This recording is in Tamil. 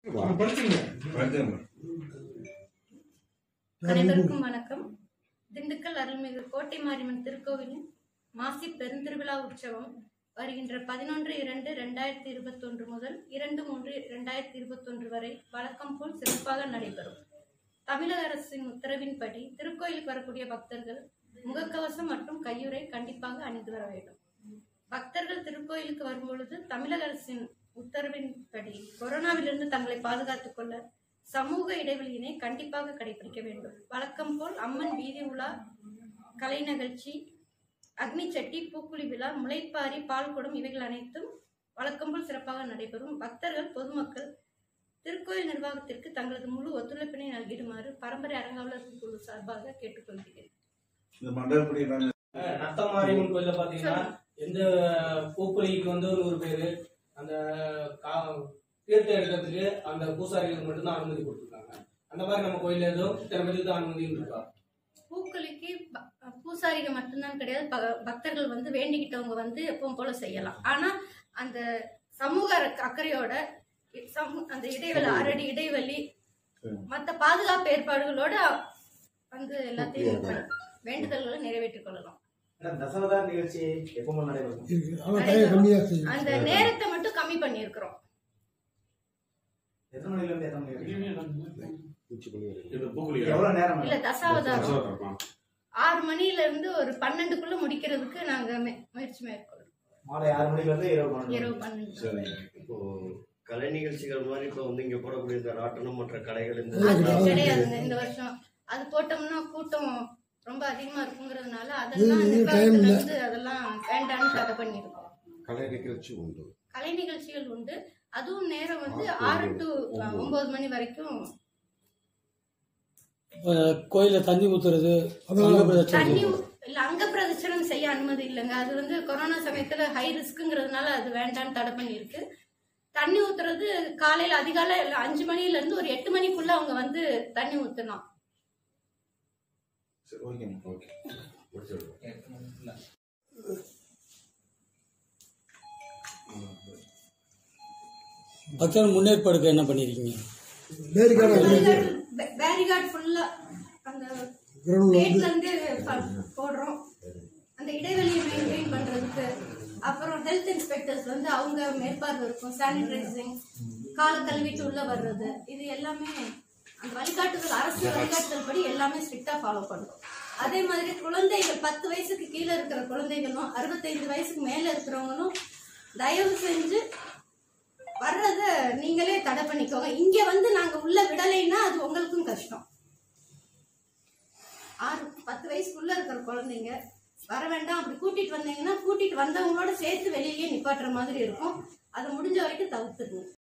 அனைவருக்கும் வணக்கம் திண்டுக்கல் அருள்மிகு கோட்டை மாரியம்மன் திருக்கோவிலின் மாசி பெருந்திருவிழா உற்சவம் வருகின்ற பதினொன்று இரண்டு ரெண்டாயிரத்தி இருபத்தொன்று முதல் இரண்டு மூன்று ரெண்டாயிரத்தி இருபத்தொன்று வரை வழக்கம் போல் சிறப்பாக நடைபெறும் தமிழக அரசின் உத்தரவின்படி திருக்கோயிலுக்கு வரக்கூடிய பக்தர்கள் முகக்கவசம் மற்றும் கையுறை கண்டிப்பாக அணிந்து வர வேண்டும் பக்தர்கள் திருக்கோயிலுக்கு வரும்பொழுது தமிழக அரசின் உத்தரவின்படி கொரோனாவிலிருந்து தங்களை பாதுகாத்துக் கொள்ள சமூக இடைவெளியினை கண்டிப்பாக கடைபிடிக்க வேண்டும் வழக்கம் போல் அம்மன் வீதி உலா கலை நிகழ்ச்சி அக்னி சட்டி பூக்குழி விழா முளைப்பாரி பால்குடம் இவைகள் அனைத்தும் வழக்கம் போல் சிறப்பாக நடைபெறும் பக்தர்கள் பொதுமக்கள் திருக்கோயில் நிர்வாகத்திற்கு தங்களது முழு ஒத்துழைப்பினை நல்கிடுமாறு பரம்பரை அறங்காவலர் குழு சார்பாக கேட்டுக்கொள்கிறேன் இந்த மண்டபப்படி நாங்க நத்தமாரியம்மன் கோயில்ல பாத்தீங்கன்னா எந்த பூக்குழிக்கு வந்து ஒரு நூறு பேரு அந்த கா- தீர்த்தம் எடுக்கிறதுக்கு அந்த பூசாரிகளுக்கு மட்டும்தான் அனுமதி கொடுத்துருக்காங்க அந்த மாதிரி நம்ம கோயில்ல ஏதோ இத்தனை பேருக்கு தான் அனுமதி இருக்கா பூக்களிக்கு ப- பூசாரிகள் மட்டும்தான் கிடையாது ப- பக்தர்கள் வந்து வேண்டிக்கிட்டவங்க வந்து எப்பவும் போல செய்யலாம் ஆனா அந்த சமூக அக்க- அக்கறையோட இ- சமூ- அந்த இடைவெளி அரடி இடைவெளி மத்த பாதுகாப்பு ஏற்பாடுகளோட வந்து எல்லாத்தையும் இது பண்ணி வேண்டுதல்களை நிறைவேற்றிக் கொள்ளலாம் தசவதார நிகழ்ச்சி எப்பவும் நடைபெறும் இருக்கு ஆனால் டைம் கம்மியாக செய்யும் அந்த நேரத்தை மட்டும் கம்மி பண்ணியிருக்கிறோம் எத்தனை மணில இருந்து எத்தனை மணி வரைக்கும்? இந்த பூக்குழி எவ்வளவு நேரம் இல்ல தசாவதாரம் ஆறு மணில இருந்து ஒரு பன்னெண்டுக்குள்ள முடிக்கிறதுக்கு நாங்க மே- முயற்சி மேற்கொள்றோம் மாலை ஆறு மணில இருந்து இரவு பன்னெண்டு இரவு மணி. பன்னெண்டு சரி இப்போ கலை நிகழ்ச்சிகள் மாதிரி இப்போ வந்து இங்க போடக்கூடிய இந்த ராட்டனம் மற்ற கடைகள் இந்த அது கிடையாதுங்க இந்த வருஷம் அது போட்டோம்னா கூட்டம் ரொம்ப அதிகமா இருக்குங்கிறதுனால அதெல்லாம் இது நிர்வாகத்துல time இல்ல. இருந்து அதெல்லாம் வேண்டாம்னு தடை பண்ணிருக்கோம் கலை நிகழ்ச்சி உண்டு கலை நிகழ்ச்சிகள் உண்டு அதுவும் நேரம் வந்து ஆறு டு ஒன்பது மணி வரைக்கும் கோயில தண்ணி ஊத்துறது அங்க பிரதட்சணம் தண்ணி ஊ- இல்ல அங்க பிரதட்சணம் செய்ய அனுமதி இல்லைங்க அது வந்து கொரோனா சமயத்துல ஹை ரிஸ்க்குங்கிறதுனால அது வேண்டாம்னு தடை பண்ணியிருக்கு தண்ணி ஊத்துறது காலையில அதிகாலை இல்ல அஞ்சு மணில இருந்து ஒரு எட்டு மணிக்குள்ள அவங்க வந்து தண்ணி ஊத்தணும் சரி ஓகேம்மா ஓகே பக்தர் முன்னேற்பாடுக்கு என்ன பண்ணிருக்கீங்க பேரிக்கான பேரிகார்ட் ஃபுல்லா அந்த கிரவுண்ட் கேட்ல இருந்து ப- போடுறோம் அந்த இடைவெளியை மெயின்டைன் பண்றதுக்கு அப்புறம் ஹெல்த் இன்ஸ்பெக்டர்ஸ் வந்து அவங்க மேற்பார்வை இருக்கும் சானிடைசிங் காலை கழுவிட்டு உள்ள வர்றது இது எல்லாமே அந்த வழிகாட்டுதல் அரசு வழிகாட்டுதல் படி எல்லாமே ஸ்ட்ரிக்டா ஃபாலோ பண்றோம் அதே மாதிரி குழந்தைகள் பத்து வயசுக்கு கீழே இருக்கிற குழந்தைகளும் அறுபத்தைந்து வயசுக்கு மேல இருக்கிறவங்களும் தயவு செஞ்சு வர்றத நீங்களே தடை பண்ணிக்கோங்க இங்க வந்து நாங்க உள்ள விடலைன்னா அது உங்களுக்கும் கஷ்டம் ஆறு பத்து வயசுக்குள்ள இருக்கிற குழந்தைங்க வர வேண்டாம் அப்படி கூட்டிட்டு வந்தீங்கன்னா கூட்டிட்டு வந்தவங்களோட சேர்த்து வெளியிலேயே நிப்பாட்டுற மாதிரி இருக்கும் அதை முடிஞ்ச வரைக்கும் தவிர்த்துருங்க